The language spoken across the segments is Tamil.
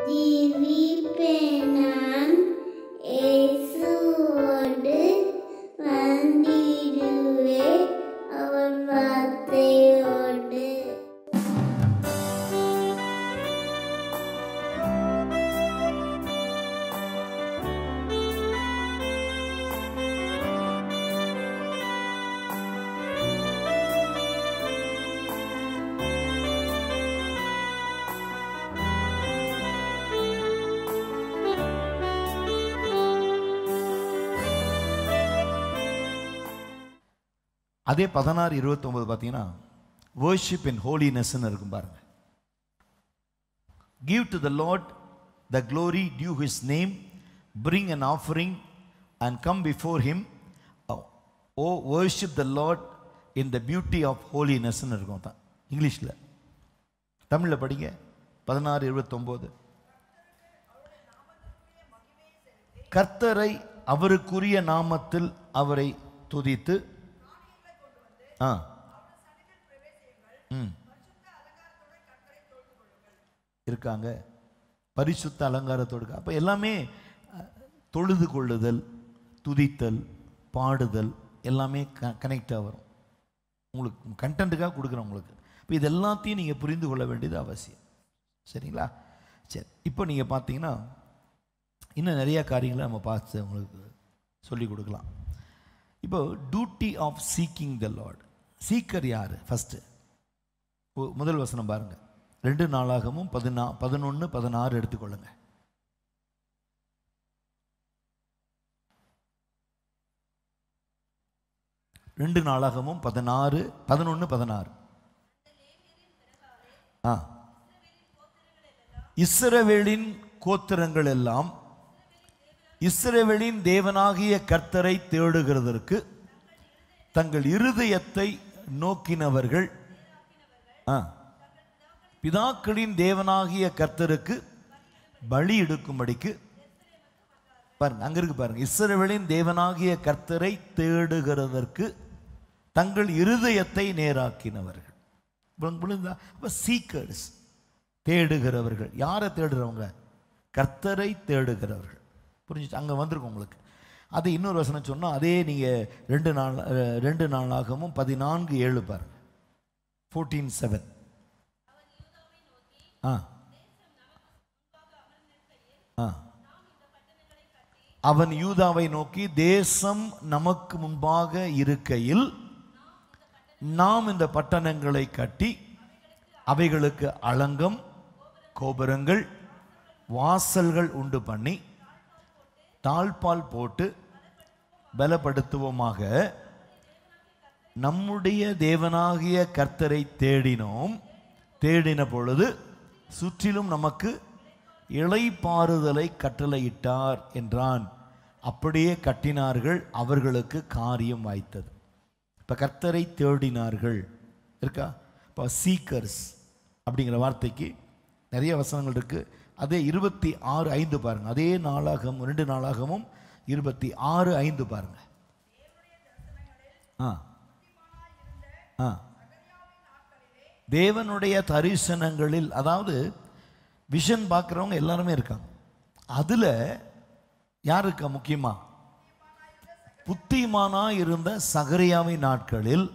ஜீவிப்பேன் நான் இயேசுவோடு வந்திடுவே அவர் வார்த்தையோடு அதே பதினாறு இருபத்தொன்பது பார்த்தீங்கன்னா வேர்ஷிப் இன் ஹோலினஸ்ன்னு இருக்கும் பாருங்க give to the Lord the glory due his name bring an offering and come before him O worship the Lord in the beauty of ஹோலினஸ்ன்னு இருக்கும் தான் இங்கிலீஷில் தமிழில் படிங்க பதினாறு இருபத்தொம்போது கர்த்தரை அவருக்குரிய நாமத்தில் அவரை துதித்து ஆ ம் இருக்காங்க பரிசுத்த அலங்காரத்தோடு இருக்கா. அப்ப எல்லாமே அஹ், தொழுது கொள்ளுதல் துதித்தல் பாடுதல் எல்லாமே க கனெக்டாக வரும் உங்களுக்கு கண்டென்ட்டுக்காக கொடுக்குறேன் உங்களுக்கு இப்போ இது எல்லாத்தையும் நீங்கள் புரிந்து கொள்ள வேண்டியது அவசியம் சரிங்களா சரி இப்போ நீங்கள் பார்த்தீங்கன்னா இன்னும் நிறைய காரியங்களை நம்ம பார்த்து உங்களுக்கு சொல்லி கொடுக்கலாம் இப்போ duty of seeking the Lord seeker யார் ஃபஸ்ட்டு முதல் வசனம் பாருங்க ரெண்டு நாளாகவும் பதினா பதினொன்று பதினாறு எடுத்துக்கொள்ளுங்க ரெண்டு நாளாகவும் பதினாறு பதினொன்று பதினாறு ஆ இஸ்ரவேலின் கோத்திரங்கள் எல்லாம் இஸ்ரவேலின் தேவனாகிய கர்த்தரை தேடுகிறதற்கு தங்கள் இருதயத்தை நோக்கினவர்கள் ஆ, பிதாக்களின் தேவனாகிய கர்த்தருக்கு பலி எடுக்கும்படிக்கு பாருங்க அங்க இருக்கு பாருங்க இஸ்ரவேலின் தேவனாகிய கர்த்தரை தேடுகிறதற்கு தங்கள் இருதயத்தை நேராக்கினவர்கள் புரிந்து- புரியுதா அப்ப சீக்கர்ஸ் தேடுகிறவர்கள் யாரை தேடுறவங்க கர்த்தரை தேடுகிறவர்கள் புரிஞ்சுச்சு அங்கே வந்திருக்கும் உங்களுக்கு அது இன்னொரு வசனம் சொன்னால் அதே நீங்கள் ரெண்டு நாள் அஹ், ரெண்டு நாளாகவும் பதினான்கு ஏழு பாருங்க ஃபோர்டீன் செவன் ஆ ஆ அவன் யூதாவை நோக்கி தேசம் நமக்கு முன்பாக இருக்கையில் நாம் இந்த பட்டணங்களை கட்டி அவைகளுக்கு அலங்கம் கோபுரங்கள் வாசல்கள் உண்டு பண்ணி தாழ்பால் போட்டு பலப்படுத்துவோமாக நம்முடைய தேவனாகிய கர்த்தரை தேடினோம் தேடின பொழுது சுற்றிலும் நமக்கு இளைப்பாறுதலை கட்டளையிட்டார் என்றான் அப்படியே கட்டினார்கள் அவர்களுக்கு காரியம் வாய்த்தது இப்போ கர்த்தரை தேடினார்கள் இருக்கா இப்போ சீக்கர்ஸ் அப்படிங்கிற வார்த்தைக்கு நிறைய வசனங்கள் இருக்கு அதே இருபத்தி ஆறு ஐந்து பாருங்க அதே நாளாகவும் ரெண்டு நாளாகவும் இருபத்தி ஆறு ஐந்து பாருங்க ஆ ஆ தேவனுடைய தரிசனங்களில் அதாவது விஷன் பார்க்குறவங்க எல்லாருமே இருக்காங்க அதில் யார் இருக்கா முக்கியமா புத்திமானா இருந்த சகரியாவின் நாட்களில்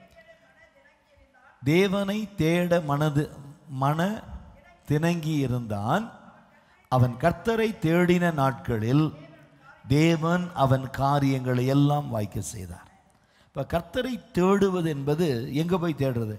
தேவனை தேட மனது மன திணங்கி இருந்தான் அவன் கர்த்தரை தேடின நாட்களில் தேவன் அவன் காரியங்களை எல்லாம் வாய்க்க செய்தார் இப்போ கர்த்தரை தேடுவது என்பது எங்கே போய் தேடுறது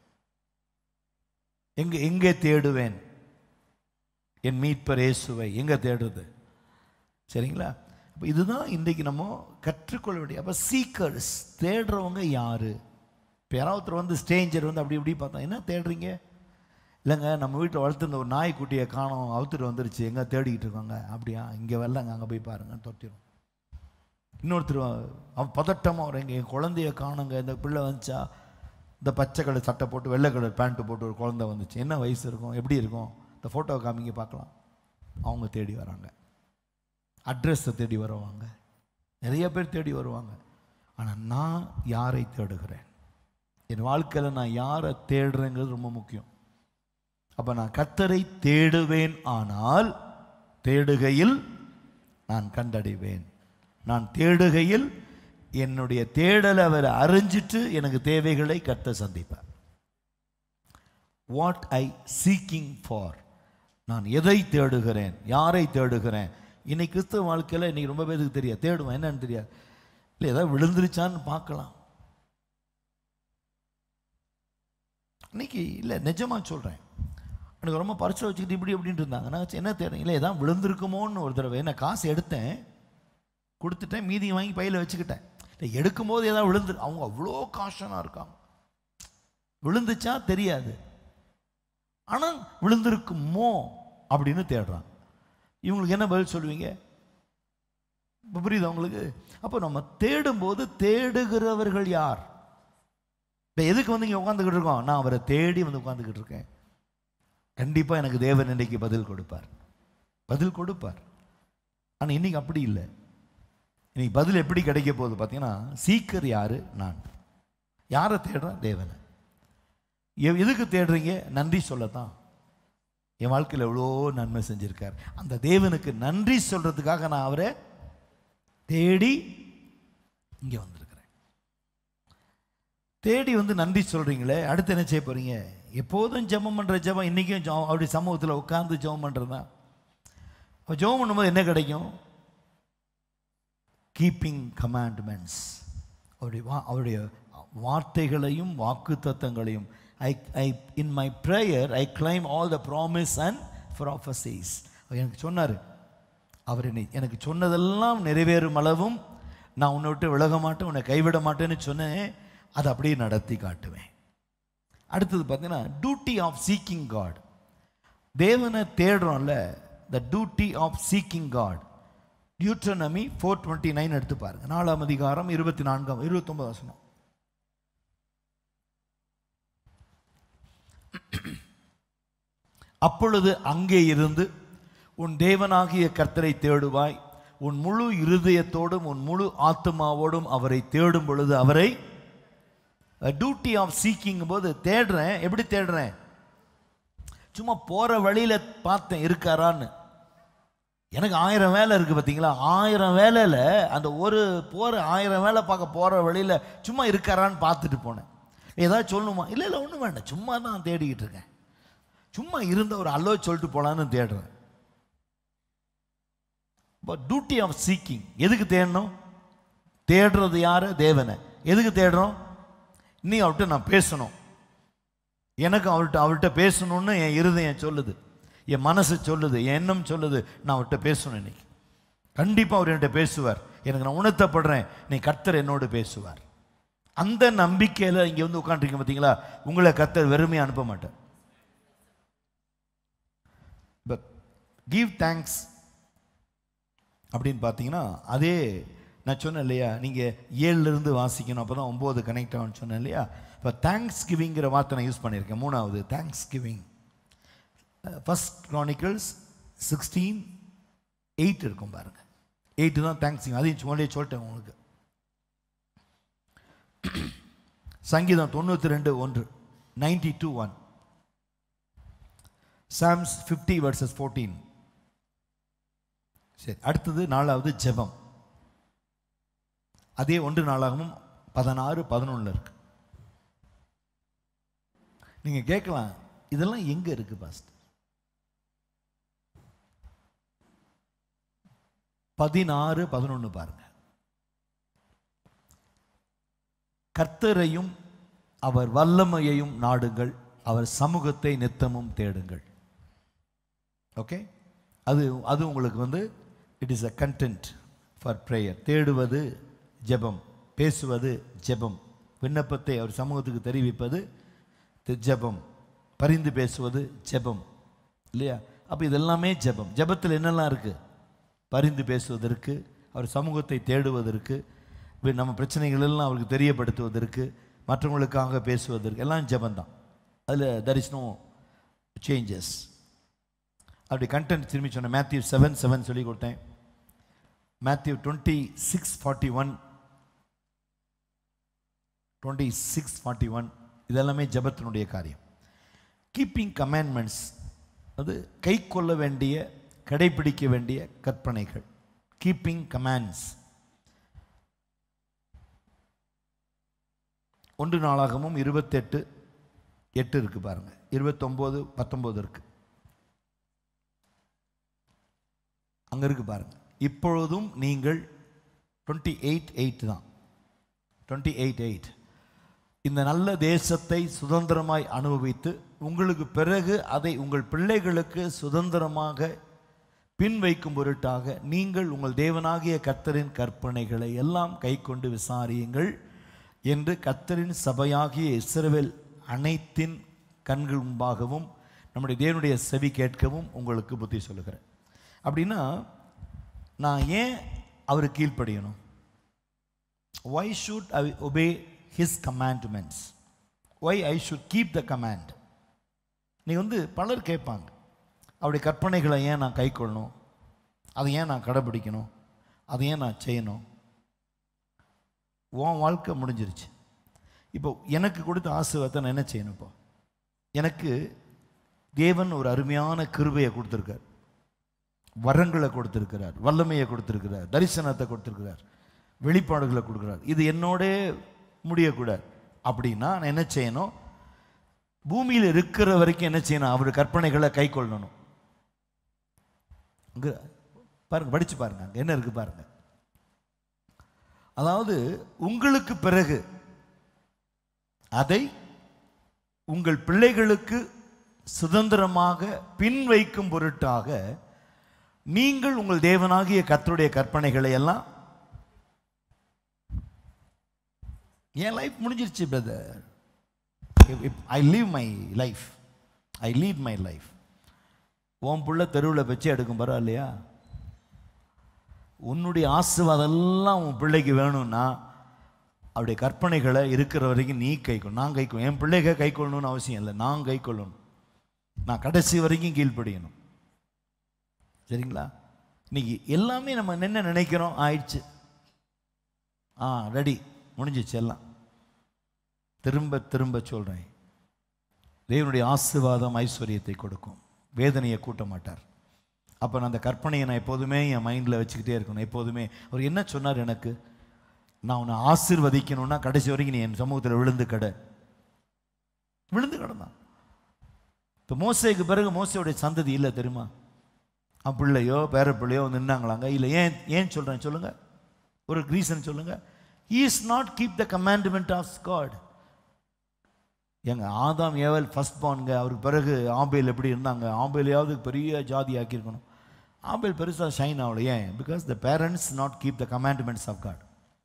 எங்க எங்கே தேடுவேன் என் மீட்பர் இயேசுவை எங்கே தேடுறது சரிங்களா அப்போ இதுதான் இன்றைக்கு நம்ம கற்றுக்கொள்ள வேண்டிய அப்போ சீக்கர்ஸ் தேடுறவங்க யாரு இப்போ யாராவது ஒருத்தர் வந்து ஸ்டேஞ்சர் வந்து அப்படி இப்படி பார்த்தா என்ன தேடுறீங்க இல்லைங்க நம்ம வீட்டில் வளர்த்துருந்த ஒரு நாய்க்குட்டியை காணோம் அவுத்துட்டு வந்துருச்சு எங்கே தேடிக்கிட்டு இருக்காங்க அப்படியா இங்கே வரலங்க அங்கே போய் பாருங்க தொட்டிடும் இன்னொருத்தர் அவன் பதட்டமாக வரீங்க என் குழந்தைய காணுங்க இந்த பிள்ளை வந்துச்சா இந்த பச்சை கலர் சட்டை போட்டு வெள்ளை கலர் பேண்ட்டு போட்டு ஒரு குழந்தை வந்துச்சு என்ன வயசு இருக்கும் எப்படி இருக்கும் இந்த ஃபோட்டோவை காமிங்க பார்க்கலாம் அவங்க தேடி வராங்க அட்ரஸை தேடி வருவாங்க நிறைய பேர் தேடி வருவாங்க ஆனால் நான் யாரை தேடுகிறேன் என் வாழ்க்கையில் நான் யாரை தேடுறேங்கிறது ரொம்ப முக்கியம் அப்ப நான் கர்த்தரை தேடுவேன் ஆனால் தேடுகையில் நான் கண்டடைவேன் நான் தேடுகையில் என்னுடைய தேடலை அவர் அறிஞ்சிட்டு எனக்கு தேவைகளை கத்த சந்திப்பார் வாட் ஐ சீக்கிங் ஃபார் நான் எதை தேடுகிறேன் யாரை தேடுகிறேன் இன்னைக்கு கிறிஸ்தவ வாழ்க்கையில் இன்னைக்கு ரொம்ப பேருக்கு தெரியாது தேடுவேன் என்னன்னு தெரியாது இல்லை ஏதாவது விழுந்துருச்சான்னு பார்க்கலாம் இன்னைக்கு இல்லை நிஜமா சொல்கிறேன் எனக்கு ரொம்ப பரிசு வச்சுக்கிட்டு இப்படி இப்படின்ட்டு இருந்தாங்க நான் என்ன தேடுறேன் இல்லை ஏதாவது விழுந்திருக்குமோன்னு ஒரு தடவை என்ன காசு எடுத்தேன் கொடுத்துட்டேன் மீதியை வாங்கி பையில் வச்சுக்கிட்டேன் இல்லை எடுக்கும்போது ஏதாவது விழுந்து அவங்க அவ்வளோ காஷனாக இருக்காங்க விழுந்துச்சா தெரியாது ஆனால் விழுந்திருக்குமோ அப்படின்னு தேடுறான் இவங்களுக்கு என்ன பதில் சொல்லுவீங்க இப்போ புரியுதா உங்களுக்கு அப்போ நம்ம தேடும்போது தேடுகிறவர்கள் யார் இப்போ எதுக்கு வந்து இங்கே உட்காந்துக்கிட்டு இருக்கோம் நான் அவரை தேடி வந்து உட்காந்துக்கிட்டு இருக்கேன் கண்டிப்பாக எனக்கு தேவன் இன்னைக்கு பதில் கொடுப்பார் பதில் கொடுப்பார் ஆனால் இன்னைக்கு அப்படி இல்லை இன்னைக்கு பதில் எப்படி கிடைக்க போகுது பார்த்தீங்கன்னா சீக்கர் யாரு நான் யாரை தேடுறேன் தேவனை எ- எதுக்கு தேடுறீங்க நன்றி சொல்லத்தான் என் வாழ்க்கையில் எவ்வளோ நன்மை செஞ்சிருக்கார் அந்த தேவனுக்கு நன்றி சொல்றதுக்காக நான் அவரை தேடி இங்கே வந்திருக்கிறேன் தேடி வந்து நன்றி சொல்றீங்களே அடுத்து என்ன செய்ய போறீங்க எப்போதும் ஜெபம் பண்ற ஜெபம் இன்னைக்கும் ஜெபம் அப்படி சமூகத்தில் உட்கார்ந்து ஜெபம் பண்றது தான் அப்போ ஜெபம் பண்ணும்போது என்ன கிடைக்கும் கீப்பிங் கமாண்ட்மெண்ட்ஸ் அவருடைய வா அவருடைய வார்த்தைகளையும் வாக்கு தத்தங்களையும் I I in my prayer I claim all the promise and prophecies எனக்கு சொன்னார் அவர் என்னை எனக்கு சொன்னதெல்லாம் நிறைவேறும் அளவும் நான் உன்னை விட்டு விலக மாட்டேன் உன்னை கைவிட மாட்டேன்னு சொன்னேன் அதை அப்படியே நடத்தி காட்டுவேன் அடுத்தது பார்த்தீங்கன்னா டியூட்டி ஆஃப் சீக்கிங் காட் தேவனை தேடுறோம்ல the duty of seeking God Deuteronomy four twenty nine எடுத்து பாருங்க நாலாம் அதிகாரம் இருபத்தி நான்காம் இருபத்தொன்பது வசனம் அப்பொழுது அங்கே இருந்து உன் தேவனாகிய கர்த்தரை தேடுவாய் உன் முழு இருதயத்தோடும் உன் முழு ஆத்மாவோடும் அவரை தேடும் பொழுது அவரை டியூட்டி ஆஃப் சீக்கிங் போது தேடுறேன் எப்படி தேடுறேன் சும்மா போற வழியில பார்த்தேன் இருக்காரான்னு எனக்கு ஆயிரம் வேலை இருக்கு பார்த்தீங்களா ஆயிரம் வேலையில அந்த ஒரு போற ஆயிரம் வேலை பார்க்க போற வழியில சும்மா இருக்காரான்னு பார்த்துட்டு போனேன் ஏதாவது சொல்லணுமா இல்லை இல்லை ஒன்றும் வேண்டாம் சும்மா தான் தேடிக்கிட்டு இருக்கேன் சும்மா இருந்த ஒரு அல்லோ சொல்லிட்டு போலான்னு தேடுறேன் டியூட்டி ஆஃப் சீக்கிங் எதுக்கு தேடணும் தேடுறது யாரு தேவனை எதுக்கு தேடுறோம் நீ அவர்கிட்ட நான் பேசணும் எனக்கு அவர்கிட்ட அவர்கிட்ட பேசணும்னு என் இருதயம் சொல்லுது என் மனசு சொல்லுது என் எண்ணம் சொல்லுது நான் அவர்கிட்ட பேசணும் இன்னைக்கு கண்டிப்பாக அவர் என்கிட்ட பேசுவார் எனக்கு நான் உணர்த்தப்படுறேன் நீ கர்த்தர் என்னோடு பேசுவார் அந்த நம்பிக்கையில் இங்கே வந்து உட்காந்துருக்கீங்க பார்த்தீங்களா உங்களை கர்த்தர் வெறுமையாக அனுப்ப மாட்டார் பட் கிவ் தேங்க்ஸ் அப்படின்னு பார்த்தீங்கன்னா அதே நான் சொன்னேன் இல்லையா நீங்கள் ஏழுலேருந்து வாசிக்கணும் அப்போ தான் ஒம்பது கனெக்ட் ஆகும்னு சொன்னேன் இல்லையா இப்போ தேங்க்ஸ் கிவிங்கிற வார்த்தை நான் யூஸ் பண்ணியிருக்கேன் மூணாவது thanksgiving first Chronicles sixteen eight இருக்கும் பாருங்க எயிட்டு தான் தேங்க்ஸ் அதையும் சும்மாலே சொல்லிட்டேன் உங்களுக்கு சங்கீதம் தொண்ணூற்றி ரெண்டு ஒன்று ninety two one Psalms fifty verses fourteen சரி அடுத்தது நாலாவது ஜெபம் அதே ஒன்று நாளாகவும் பதினாறு பதினொன்றில் இருக்கு நீங்க கேட்கலாம் இதெல்லாம் எங்க இருக்கு பாஸ்ட் பதினாறு பதினொன்று பாருங்க கர்த்தரையும் அவர் வல்லமையையும் நாடுங்கள் அவர் சமூகத்தை நித்தமும் தேடுங்கள் ஓகே அது அது உங்களுக்கு வந்து it is a content for prayer தேடுவது ஜெபம் பேசுவது ஜெபம் விண்ணப்பத்தை அவர் சமூகத்துக்கு தெரிவிப்பது தி- ஜெபம் பரிந்து பேசுவது ஜெபம் இல்லையா அப்போ இதெல்லாமே ஜெபம் ஜெபத்தில் என்னெல்லாம் இருக்கு பரிந்து பேசுவதற்கு அவர் சமூகத்தை தேடுவதற்கு வி- நம்ம பிரச்சனைகள் எல்லாம் அவருக்கு தெரியப்படுத்துவதற்கு மற்றவங்களுக்காக பேசுவதற்கு எல்லாம் ஜெபம் தான் அதில் தர் இஸ் நோ சேஞ்சஸ் அப்படி கண்டென்ட் திரும்பி சொன்னேன் மேத்யூ செவன் செவன் சொல்லி கொடுத்தேன் Matthew twenty six forty one twenty six forty one இதெல்லாமே ஜெபத்தினுடைய காரியம் கீப்பிங் கமாண்ட்மெண்ட்ஸ் அது கை கொள்ள வேண்டிய கடைபிடிக்க வேண்டிய கற்பனைகள் கீப்பிங் கமாண்ட்ஸ் ஒன்று நாளாகமும் இருபத்தெட்டு எட்டு இருக்கு பாருங்க இருபத்தொம்போது பத்தொம்போது இருக்கு அங்க இருக்கு பாருங்க இப்பொழுதும் நீங்கள் டுவெண்ட்டி எயிட் எயிட் தான் டுவெண்ட்டி எயிட் எயிட் இந்த நல்ல தேசத்தை சுதந்திரமாய் அனுபவித்து உங்களுக்கு பிறகு அதை உங்கள் பிள்ளைகளுக்கு சுதந்திரமாக பின் வைக்கும் பொருட்டாக நீங்கள் உங்கள் தேவனாகிய கர்த்தரின் கற்பனைகளை எல்லாம் கைக்கொண்டு விசாரியுங்கள் என்று கர்த்தரின் சபையாகிய இஸ்ரவேல் அனைத்தின் கண்கள் முன்பாகவும் நம்முடைய தேவனுடைய செவி கேட்கவும் உங்களுக்கு புத்தி சொல்லுகிறேன் அப்படின்னா நான் ஏன் அவருக்கு கீழ்ப்படியணும் why should I obey his commandments? Why I should keep the command? நீ வந்து பலர் கேட்பாங்க அவருடைய கற்பனைகளை ஏன் நான் கைக்கொள்ளணும் அதை ஏன் நான் கடைபிடிக்கணும் அதை ஏன் நான் செய்யணும் உன் வாழ்க்கை முடிஞ்சிருச்சு இப்போ எனக்கு கொடுத்த ஆசீர்வாதத்தை நான் என்ன செய்யணும் இப்போ எனக்கு தேவன் ஒரு அருமையான கிருபையை கொடுத்துருக்கார் வரங்களை கொடுத்திருக்கிறார் வல்லமையை கொடுத்திருக்கிறார் தரிசனத்தை கொடுத்திருக்கிறார் வெளிப்பாடுகளை கொடுக்கிறார் இது என்னோடே முடியக்கூடாது அப்படின்னா நான் என்ன செய்யணும் பூமியில் இருக்கிற வரைக்கும் என்ன செய்யணும் அவர் கற்பனைகளை கை கொள்ளணும் அங்க பாருங்க படிச்சு பாருங்க அங்க என்ன இருக்கு பாருங்க அதாவது உங்களுக்கு பிறகு அதை உங்கள் பிள்ளைகளுக்கு சுதந்திரமாக பின் வைக்கும் பொருட்டாக நீங்கள் உங்கள் தேவனாகிய கர்த்தருடைய கற்பனைகளை எல்லாம் என் லைஃப் முடிஞ்சிருச்சு brother I leave my life I lead my life உன் புள்ள தெருவில் வச்சு எடுக்கும் பரவாயில்லையா உன்னுடைய ஆசீர்வாதம் எல்லாம் உன் பிள்ளைக்கு வேணும்னா அவருடைய கற்பனைகளை இருக்கிற வரைக்கும் நீ கை கொள் நான் கை கொள் என் பிள்ளைக கை கொள்ளணும்னு அவசியம் இல்லை நான் கை கொள்ளணும் நான் கடைசி வரைக்கும் கீழ்ப்படியணும் சரிங்களா இன்னைக்கு எல்லாமே நம்ம என்ன நினைக்கிறோம் ஆயிடுச்சு ஆ ரெடி முடிஞ்சிச்சு எல்லாம் திரும்ப திரும்ப சொல்கிறேன் தேவனுடைய ஆசீர்வாதம் ஐஸ்வர்யத்தை கொடுக்கும் வேதனையை கூட்ட மாட்டார் அப்போ நான் அந்த கற்பனையை நான் எப்போதுமே என் மைண்டில் வச்சுக்கிட்டே இருக்கணும் எப்போதுமே அவர் என்ன சொன்னார் எனக்கு நான் உன்னை ஆசீர்வதிக்கணும்னா கடைசி வரைக்கும் நீ என் சமூகத்தில் விழுந்து கடை விழுந்து கிடந்தான் இப்போ மோசைக்கு பிறகு மோசையுடைய சந்ததி இல்லை தெரியுமா அவன் பிள்ளையோ பேர பிள்ளையோ வந்து நின்னாங்களாங்க இல்லை ஏன் ஏன் சொல்கிறேன் சொல்லுங்கள் ஒரு ரீசன் சொல்லுங்கள் is not keep the commandment of God எங்க ஆதாம் ஏவல் ஃபர்ஸ்ட் பான்ங்க அவருக்கு பிறகு ஆம்பேல் எப்படி இருந்தாங்க ஆம்பேலையாவது பெரிய ஜாதி ஆக்கியிருக்கணும் ஆம்பேல் பெருசாக ஷைன் ஆகல ஏன் because the parents not keep the commandments of God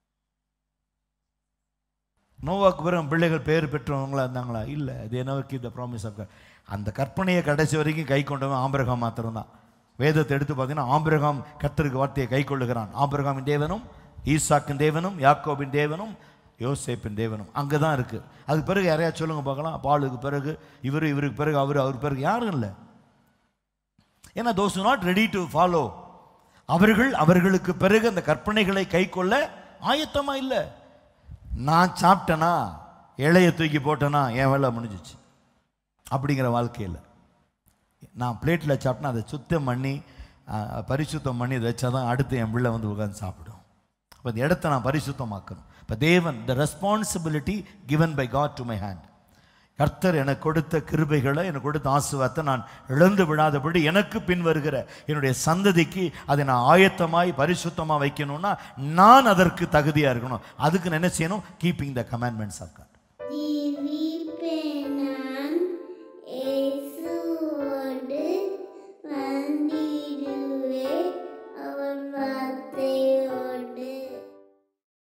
நோவாக்கு பிறகு பிள்ளைகள் பேர் பெற்றவங்களா இருந்தாங்களா இல்லை அது என்ன keep the promise of God அந்த கற்பனையை கடைசி வரைக்கும் கை கொண்டவன் ஆம்பிரகாம் மாத்திரம்தான் வேதத்தை எடுத்து பார்த்தீங்கன்னா ஆம்பிரகாம் கர்த்தருக்கு வார்த்தையை கை கொள்ளுகிறான் ஆம்பிரகாமின் தேவனும் ஈசாக்கின் தேவனும் யாக்கோபின் தேவனும் யோசேப்பின் தேவனும் அங்கே தான் இருக்கு அதுக்கு பிறகு யாரையா சொல்லுங்க பார்க்கலாம் பாலுக்கு பிறகு இவர் இவருக்கு பிறகு அவர் அவர் பிறகு யாரும் இல்லை ஏன்னா those not ready to follow அவர்கள் அவர்களுக்கு பிறகு அந்த கற்பனைகளை கை கொள்ள ஆயத்தமா இல்லை நான் சாப்பிட்டேனா இலைய தூக்கி போட்டேனா என் வேலை முடிஞ்சிச்சு அப்படிங்கிற வாழ்க்கையில் நான் பிளேட்டில் சாப்பிட்டேன் அதை சுத்தம் பண்ணி அஹ், பரிசுத்தம் பண்ணி அதை வச்சா தான் அடுத்து என் பிள்ளை வந்து உட்காந்து சாப்பிடும் அப்போ இந்த இடத்த நான் பரிசுத்தமாக்கணும் இப்போ தேவன் the responsibility given by God to my hand கர்த்தர் எனக்கு கொடுத்த கிருபைகளை எனக்கு கொடுத்த ஆசுவாத்தை நான் இழந்து விடாதபடி எனக்கு பின் வருகிற என்னுடைய சந்ததிக்கு அதை நான் ஆயத்தமாய் பரிசுத்தமாக வைக்கணும்னா நான் அதற்கு தகுதியாக இருக்கணும் அதுக்கு நான் என்ன செய்யணும் keeping the commandments of God